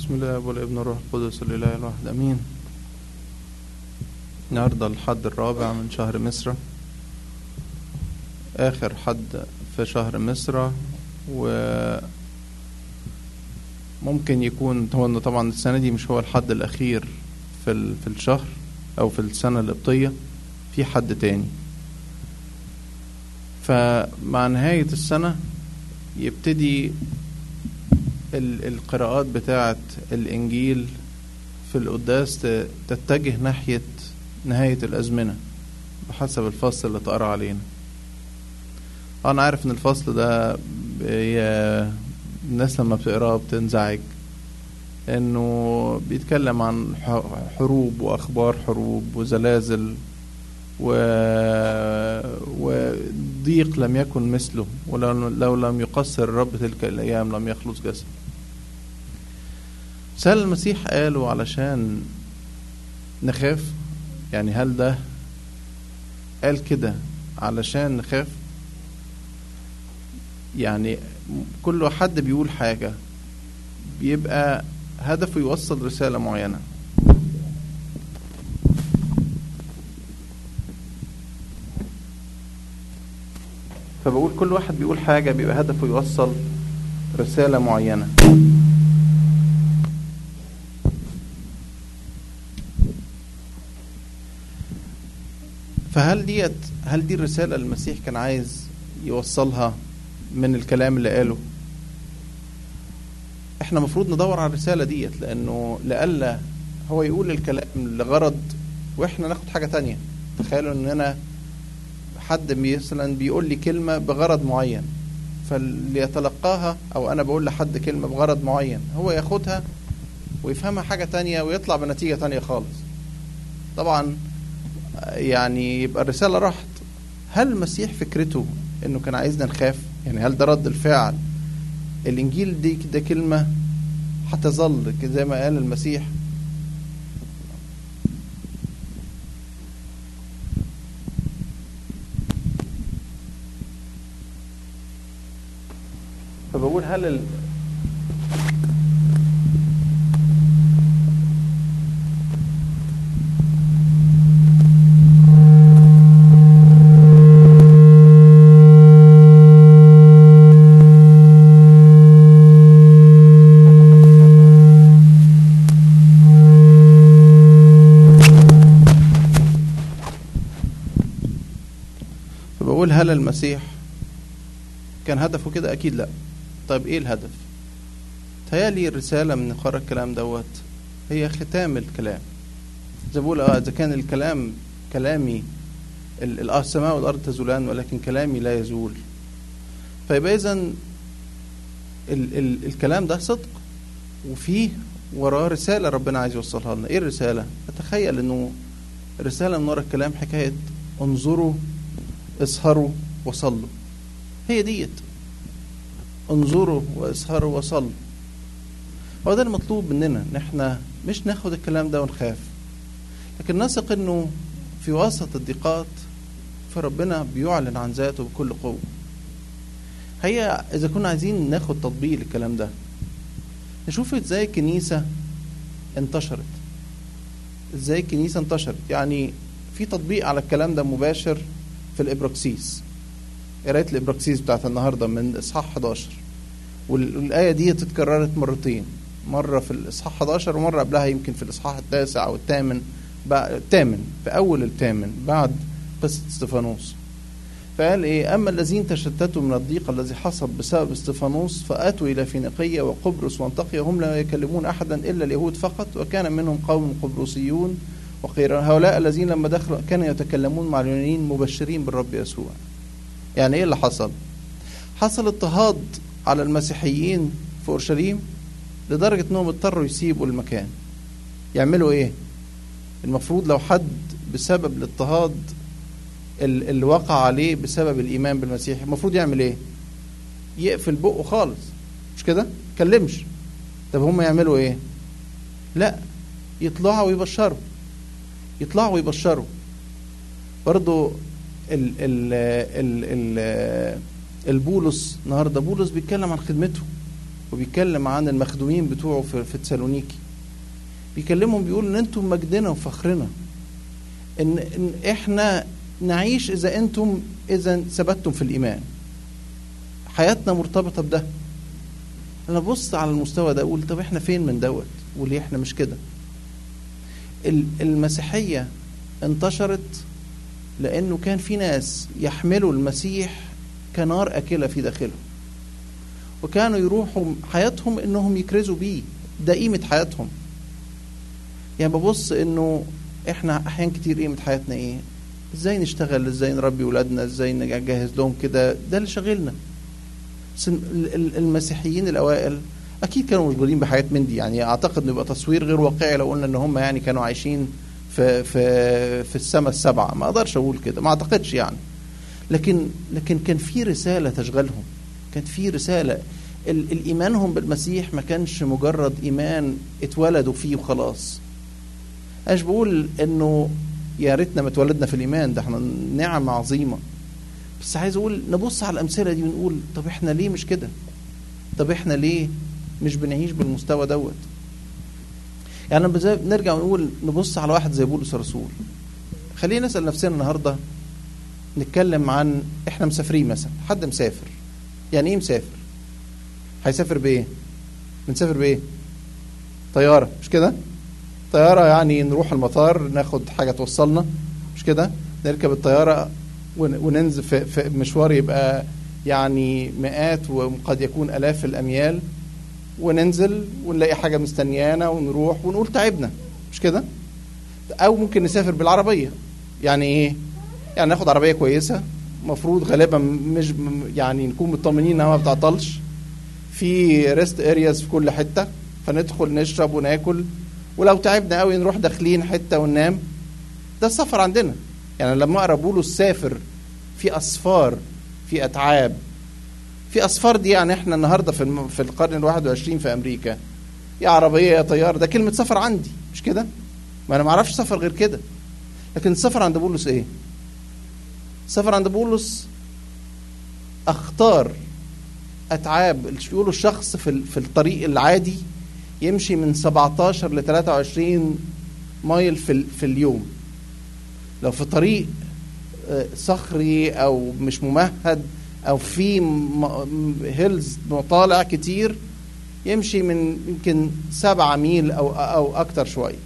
بسم الله والابن والروح القدس الاله الواحد امين النهارده الحد الرابع من شهر مصر اخر حد في شهر مصر و ممكن يكون هو طبعا السنه دي مش هو الحد الاخير في ال... في الشهر او في السنه القبطيه في حد تاني فمع نهايه السنه يبتدي ال- القراءات بتاعة الإنجيل في القداس ت- تتجه ناحية نهاية الأزمنة بحسب الفصل اللي اتقرا علينا أنا عارف إن الفصل ده بي- الناس لما بتقراه بتنزعج إنه بيتكلم عن ح- حروب وأخبار حروب وزلازل و... وضيق لم يكن مثله ولو لو لم يقصر الرب تلك الأيام لم يخلص جسد سأل المسيح قالوا علشان نخاف يعني هل ده قال كده علشان نخاف يعني كل حد بيقول حاجة بيبقى هدفه يوصل رسالة معينة فبقول كل واحد بيقول حاجة بيبقى هدفه يوصل رسالة معينة فهل ديت هل دي الرسالة اللي المسيح كان عايز يوصلها من الكلام اللي قاله احنا المفروض ندور على الرسالة ديت لانه لألا هو يقول الكلام لغرض واحنا ناخد حاجة تانية تخيلوا ان انا حد مثلا بيقول لي كلمة بغرض معين فاللي يتلقاها او انا بقول لحد كلمة بغرض معين هو ياخدها ويفهمها حاجة تانية ويطلع بنتيجة تانية خالص طبعا يعني يبقى الرسالة راحت هل المسيح فكرته انه كان عايزنا نخاف يعني هل ده رد الفعل الانجيل دي ده كلمة هتظل زي ما قال المسيح فبقول هل ال... فبقول هل المسيح كان هدفه كده اكيد لا طيب ايه الهدف تهيالي الرسالة من قرار الكلام دوت هي ختام الكلام زي بقول اه اذا كان الكلام كلامي ال- ال- آه، السماء والارض تزولان ولكن كلامي لا يزول فيبقى اذا ال ال الكلام ده صدق وفيه وراه رسالة ربنا عايز يوصلها لنا ايه الرسالة اتخيل انه الرسالة من ورا الكلام حكاية انظروا اسهروا وصلوا هي ديت انظروا واسهروا وصلوا هو ده المطلوب مننا ان احنا مش ناخد الكلام ده ونخاف لكن نثق انه في وسط الضيقات فربنا بيعلن عن ذاته بكل قوة هي اذا كنا عايزين ناخد تطبيق للكلام ده نشوف ازاي الكنيسة انتشرت ازاي الكنيسة انتشرت يعني في تطبيق على الكلام ده مباشر في الابراكسيس قرايه الابراكسيس بتاعت النهارده من اصحاح 11 والايه دي اتكررت مرتين مره في الاصحاح 11 ومره قبلها يمكن في الاصحاح التاسع او الثامن الثامن في اول الثامن بعد قصه استفانوس فقال ايه اما الذين تشتتوا من الضيق الذي حصل بسبب استفانوس فاتوا الى فينيقيه وقبرص وانطقيا هم لا يكلمون احدا الا اليهود فقط وكان منهم قوم قبرصيون وقيل هؤلاء الذين لما دخلوا كانوا يتكلمون مع اليونانيين مبشرين بالرب يسوع يعني ايه اللي حصل حصل اضطهاد على المسيحيين في اورشليم لدرجه انهم اضطروا يسيبوا المكان يعملوا ايه المفروض لو حد بسبب الاضطهاد ال- اللي وقع عليه بسبب الايمان بالمسيح المفروض يعمل ايه يقفل بقه خالص مش كده كلمش طب هم يعملوا ايه لا يطلعوا ويبشروا يطلعوا ويبشروا برضو ال ال ال ال البولس النهارده بولس بيتكلم عن خدمته وبيتكلم عن المخدومين بتوعه في, في تسالونيكي بيكلمهم بيقول ان انتم مجدنا وفخرنا ان, إن احنا نعيش اذا انتم اذا ثبتتم في الايمان حياتنا مرتبطه بده انا بص على المستوى ده اقول طب احنا فين من دوت وليه احنا مش كده المسيحيه انتشرت لانه كان في ناس يحملوا المسيح كنار اكله في داخلهم وكانوا يروحوا حياتهم انهم يكرزوا بيه ده قيمه حياتهم يعني ببص انه احنا احيان كتير قيمه حياتنا ايه ازاي نشتغل ازاي نربي ولادنا ازاي نجهز لهم كده ده اللي شاغلنا المسيحيين الاوائل اكيد كانوا مشغولين بحاجات من دي يعني اعتقد انه يبقى تصوير غير واقعي لو قلنا ان هم يعني كانوا عايشين في في في السماء السبعه ما اقدرش اقول كده ما اعتقدش يعني لكن لكن كان في رساله تشغلهم كانت في رساله الايمانهم بالمسيح ما كانش مجرد ايمان اتولدوا فيه وخلاص ايش بقول انه يا ريتنا ما اتولدنا في الايمان ده احنا نعمه عظيمه بس عايز اقول نبص على الامثله دي ونقول طب احنا ليه مش كده طب احنا ليه مش بنعيش بالمستوى دوت يعني نرجع ونقول نبص على واحد زي بولس الرسول خلينا نسال نفسنا النهارده نتكلم عن احنا مسافرين مثلا حد مسافر يعني ايه مسافر هيسافر بايه بنسافر بايه طياره مش كده طياره يعني نروح المطار ناخد حاجه توصلنا مش كده نركب الطياره وننزل في, في مشوار يبقى يعني مئات وقد يكون الاف الاميال وننزل ونلاقي حاجه مستنيانا ونروح ونقول تعبنا مش كده او ممكن نسافر بالعربيه يعني ايه يعني ناخد عربيه كويسه المفروض غالبا مش يعني نكون مطمنين انها ما بتعطلش في ريست ارياز في كل حته فندخل نشرب وناكل ولو تعبنا قوي نروح داخلين حته وننام ده السفر عندنا يعني لما اقرا بولس سافر في اسفار في اتعاب في اسفار دي يعني احنا النهارده في الم... في القرن ال21 في امريكا يا عربيه يا طيار ده كلمه سفر عندي مش كده ما انا ما اعرفش سفر غير كده لكن السفر عند بولس ايه السفر عند بولس اختار اتعاب يقولوا الشخص في في الطريق العادي يمشي من 17 ل 23 مايل في في اليوم لو في طريق صخري او مش ممهد او في هيلز طالع كتير يمشي من يمكن سبعة ميل او او اكتر شويه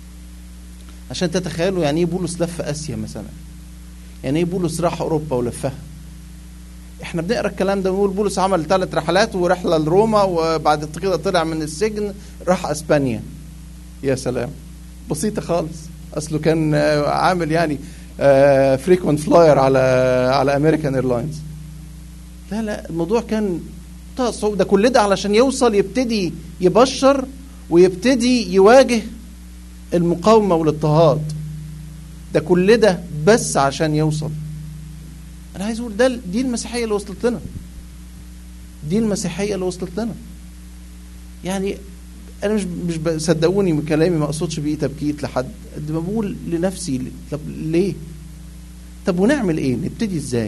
عشان تتخيلوا يعني ايه بولس لف اسيا مثلا يعني ايه بولس راح اوروبا ولفها احنا بنقرا الكلام ده ونقول بولس عمل ثلاث رحلات ورحله لروما وبعد كده طلع من السجن راح اسبانيا يا سلام بسيطه خالص اصله كان عامل يعني فريكونت فلاير على على امريكان ايرلاينز لا لا الموضوع كان ده كل ده علشان يوصل يبتدي يبشر ويبتدي يواجه المقاومه والاضطهاد ده كل ده بس عشان يوصل انا عايز اقول ده دي المسيحيه اللي وصلت لنا دي المسيحيه اللي وصلت لنا يعني انا مش مش صدقوني من كلامي ما اقصدش بيه تبكيت لحد قد ما بقول لنفسي طب ليه طب ونعمل ايه نبتدي ازاي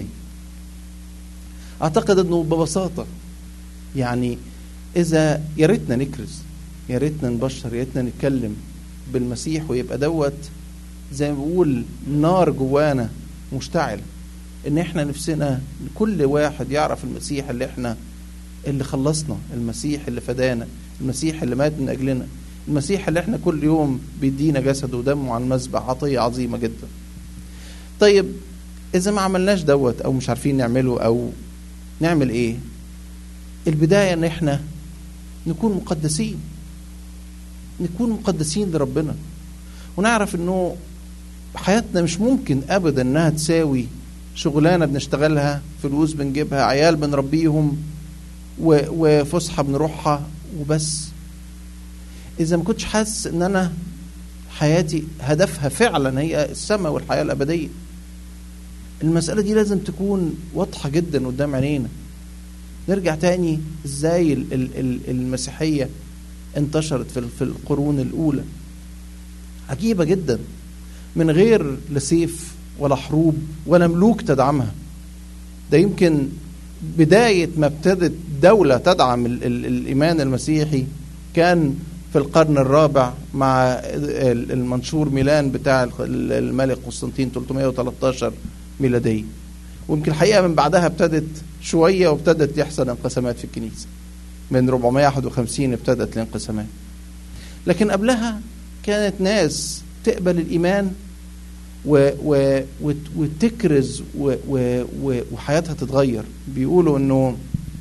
اعتقد انه ببساطه يعني اذا يا ريتنا نكرز يا ريتنا نبشر يا ريتنا نتكلم بالمسيح ويبقى دوت زي ما بقول نار جوانا مشتعله ان احنا نفسنا كل واحد يعرف المسيح اللي احنا اللي خلصنا المسيح اللي فدانا المسيح اللي مات من اجلنا المسيح اللي احنا كل يوم بيدينا جسده ودمه على المذبح عطيه عظيمه جدا طيب اذا ما عملناش دوت او مش عارفين نعمله او نعمل ايه البدايه ان احنا نكون مقدسين نكون مقدسين لربنا ونعرف انه حياتنا مش ممكن ابدا انها تساوي شغلانه بنشتغلها فلوس بنجيبها عيال بنربيهم وفسحه بنروحها وبس اذا ما كنتش حاسس ان انا حياتي هدفها فعلا هي السماء والحياه الابديه المساله دي لازم تكون واضحه جدا قدام عينينا نرجع تاني ازاي المسيحيه انتشرت في القرون الاولى عجيبه جدا من غير لا سيف ولا حروب ولا ملوك تدعمها ده يمكن بداية ما ابتدت دولة تدعم ال ال الإيمان المسيحي كان في القرن الرابع مع المنشور ميلان بتاع الملك قسطنطين 313 ميلادية ويمكن الحقيقة من بعدها ابتدت شوية وابتدت يحصل انقسامات في الكنيسة من 451 ابتدت الانقسامات لكن قبلها كانت ناس تقبل الإيمان و و وتكرز و و و وحياتها تتغير بيقولوا انه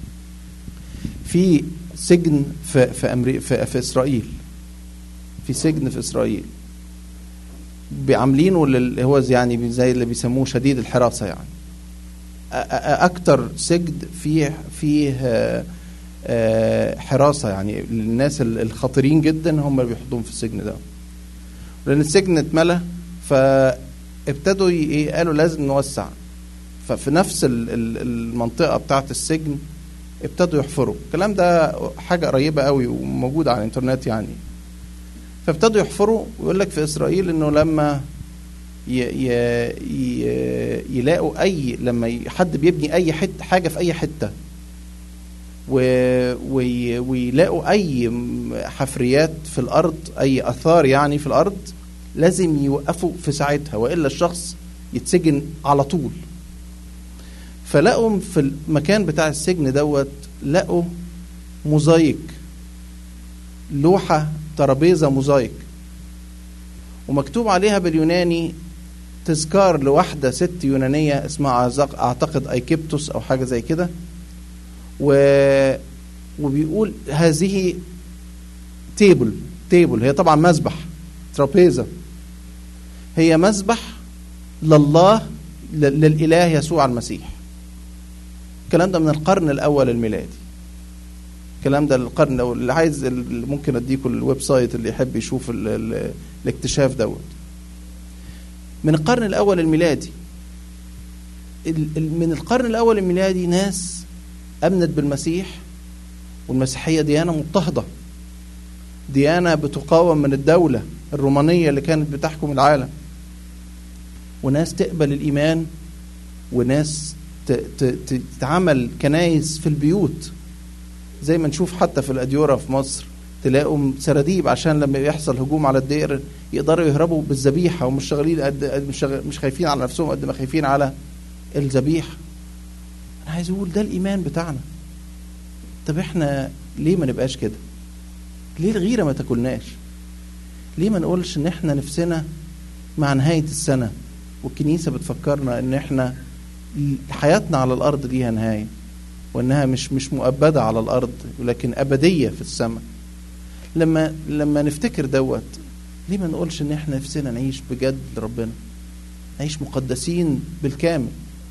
في سجن في في أمريكا في, في اسرائيل في سجن في اسرائيل عاملينه اللي هو يعني زي اللي بيسموه شديد الحراسه يعني اكتر سجن فيه فيه حراسه يعني الناس الخطيرين جدا هم اللي بيحطوهم في السجن ده لان السجن اتملى فابتدوا ايه قالوا لازم نوسع ففي نفس المنطقه بتاعه السجن ابتدوا يحفروا الكلام ده حاجه قريبه قوي وموجوده على الانترنت يعني فابتدوا يحفروا ويقول لك في اسرائيل انه لما ي ي ي يلاقوا اي لما حد بيبني اي حته حاجه في اي حته و وي ويلاقوا اي حفريات في الارض اي اثار يعني في الارض لازم يوقفوا في ساعتها والا الشخص يتسجن على طول فلقوا في المكان بتاع السجن دوت لقوا موزايك لوحة ترابيزة موزايك ومكتوب عليها باليوناني تذكار لواحدة ست يونانية اسمها أعتقد أيكيبتوس أو حاجة زي كده و... وبيقول هذه تيبل تيبل هي طبعا مذبح ترابيزة هي مذبح لله للإله يسوع المسيح الكلام ده من القرن الأول الميلادي الكلام ده القرن الأول اللي عايز ممكن أديكم الويب سايت اللي يحب يشوف ال ال الاكتشاف دوت من القرن الأول الميلادي من القرن الأول الميلادي ناس أمنت بالمسيح والمسيحية ديانة مضطهدة ديانة بتقاوم من الدولة الرومانية اللي كانت بتحكم العالم وناس تقبل الإيمان وناس تتعمل كنايس في البيوت زي ما نشوف حتى في الأديورة في مصر تلاقوا سراديب عشان لما يحصل هجوم على الدائر يقدروا يهربوا بالذبيحة ومش شغالين قد مش, مش خايفين على نفسهم قد ما خايفين على الذبيحة أنا عايز أقول ده الإيمان بتاعنا طب إحنا ليه ما نبقاش كده؟ ليه الغيرة ما تاكلناش؟ ليه ما نقولش إن إحنا نفسنا مع نهاية السنة والكنيسة بتفكرنا إن إحنا حياتنا على الأرض ليها نهاية وإنها مش مش مؤبدة على الأرض ولكن أبدية في السماء لما لما نفتكر دوت ليه ما نقولش إن إحنا نفسنا نعيش بجد لربنا نعيش مقدسين بالكامل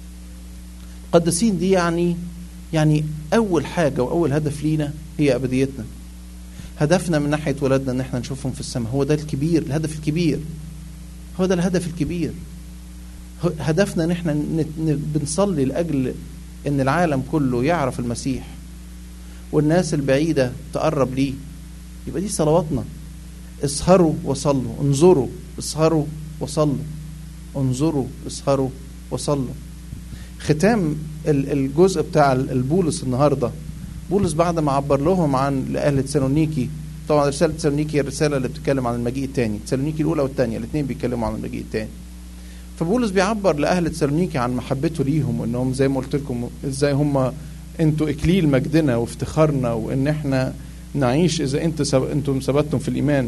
مقدسين دي يعني يعني أول حاجة وأول هدف لينا هي أبديتنا هدفنا من ناحية ولادنا إن إحنا نشوفهم في السماء هو ده الكبير الهدف الكبير هو ده الهدف الكبير هدفنا ان احنا بنصلي لاجل ان العالم كله يعرف المسيح والناس البعيده تقرب ليه يبقى دي صلواتنا اسهروا وصلوا انظروا اسهروا وصلوا انظروا اسهروا وصلوا ختام الجزء بتاع البولس النهارده بولس بعد ما عبر لهم عن لاهل تسالونيكي طبعا رساله تسالونيكي هي الرساله اللي بتتكلم عن المجيء الثاني تسالونيكي الاولى والثانيه الاثنين بيتكلموا عن المجيء الثاني فبولس بيعبر لاهل تسالونيكي عن محبته ليهم وانهم زي ما قلت لكم ازاي هم انتوا اكليل مجدنا وافتخارنا وان احنا نعيش اذا انت سب... انتم ثبتتم في الايمان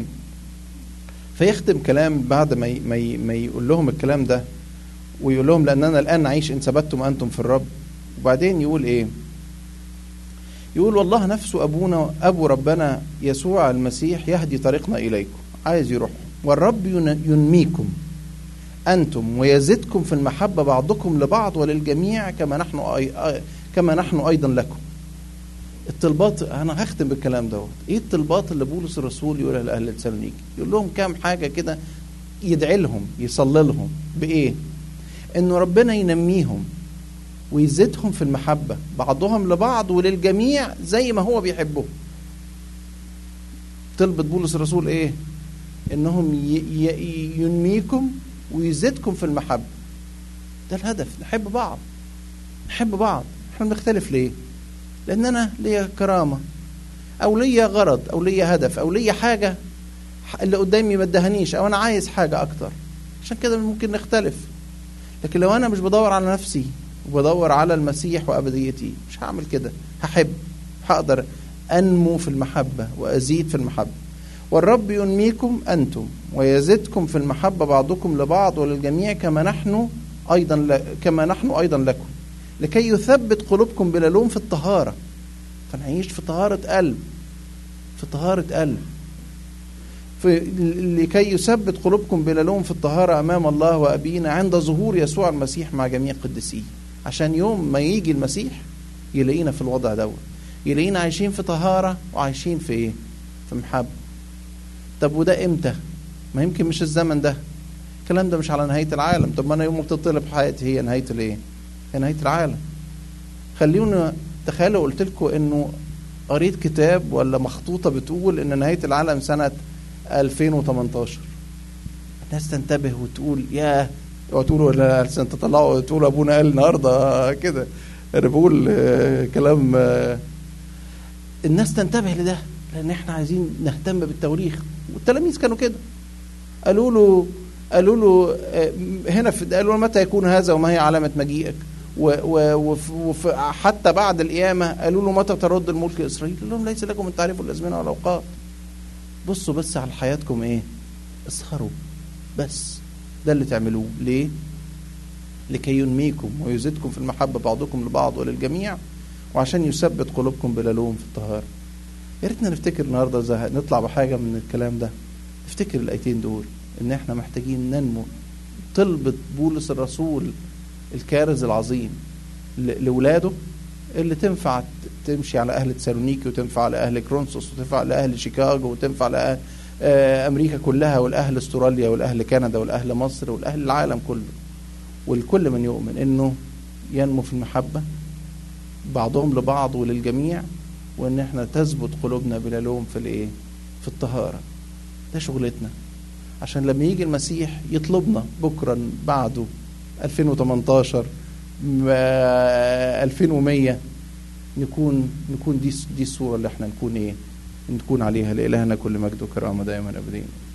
فيختم كلام بعد ما ي... ما, ي... ما يقول لهم الكلام ده ويقول لهم لاننا الان نعيش ان ثبتتم انتم في الرب وبعدين يقول ايه يقول والله نفسه ابونا ابو ربنا يسوع المسيح يهدي طريقنا اليكم عايز يروح والرب ينميكم أنتم ويزدكم في المحبة بعضكم لبعض وللجميع كما نحن أي... كما نحن أيضا لكم الطلبات أنا هختم بالكلام دوت إيه الطلبات اللي بولس الرسول يقولها لأهل تسالونيكي يقول لهم كام حاجة كده يدعي لهم يصلي لهم بإيه إنه ربنا ينميهم ويزيدهم في المحبة بعضهم لبعض وللجميع زي ما هو بيحبهم طلبة بولس الرسول إيه إنهم ي... ي... ينميكم ويزيدكم في المحبة ده الهدف نحب بعض نحب بعض احنا بنختلف ليه لان انا ليا كرامه او ليا غرض او ليا هدف او ليا حاجه اللي قدامي ما ادهنيش او انا عايز حاجه اكتر عشان كده ممكن نختلف لكن لو انا مش بدور على نفسي وبدور على المسيح وابديتي مش هعمل كده هحب هقدر انمو في المحبه وازيد في المحبه والرب ينميكم انتم ويزدكم في المحبه بعضكم لبعض وللجميع كما نحن ايضا ل... كما نحن ايضا لكم لكي يثبت قلوبكم بلا لوم في الطهاره فنعيش في طهاره قلب في طهاره قلب في لكي يثبت قلوبكم بلا لوم في الطهاره امام الله وابينا عند ظهور يسوع المسيح مع جميع قدسيه عشان يوم ما يجي المسيح يلاقينا في الوضع دوت يلاقينا عايشين في طهاره وعايشين في ايه في محبه طب وده امتى ما يمكن مش الزمن ده الكلام ده مش على نهايه العالم طب ما انا يوم ما بتطلب حياتي هي نهايه الايه هي نهايه العالم خلينا تخيلوا قلت لكم انه قريت كتاب ولا مخطوطه بتقول ان نهايه العالم سنه 2018 الناس تنتبه وتقول يا وتقولوا ولا تطلعوا تقولوا ابونا قال النهارده كده انا بقول كلام الناس تنتبه لده لان احنا عايزين نهتم بالتواريخ والتلاميذ كانوا كده قالوا له قالوا له هنا في قالوا له متى يكون هذا وما هي علامه مجيئك وحتى بعد القيامه قالوا له متى ترد الملك اسرائيل قال لهم ليس لكم ان تعرفوا الازمنه والاوقات بصوا بس على حياتكم ايه اسهروا بس ده اللي تعملوه ليه لكي ينميكم ويزيدكم في المحبة بعضكم لبعض وللجميع وعشان يثبت قلوبكم بلا لوم في الطهارة يا ريتنا نفتكر النهاردة زهق نطلع بحاجة من الكلام ده نفتكر الآيتين دول إن إحنا محتاجين ننمو طلبة بولس الرسول الكارز العظيم لولاده اللي تنفع تمشي على أهل تسالونيكي وتنفع على أهل كرونسوس وتنفع على أهل شيكاغو وتنفع على أهل أمريكا كلها والأهل استراليا والأهل كندا والأهل مصر والأهل العالم كله والكل من يؤمن انه ينمو في المحبة بعضهم لبعض وللجميع وان احنا تثبت قلوبنا بلا لوم في الايه في الطهارة ده شغلتنا عشان لما يجي المسيح يطلبنا بكرا بعده 2018 2100 نكون نكون دي دي الصورة اللي احنا نكون ايه نكون عليها لإلهنا كل مجد وكرامة دائما أبدين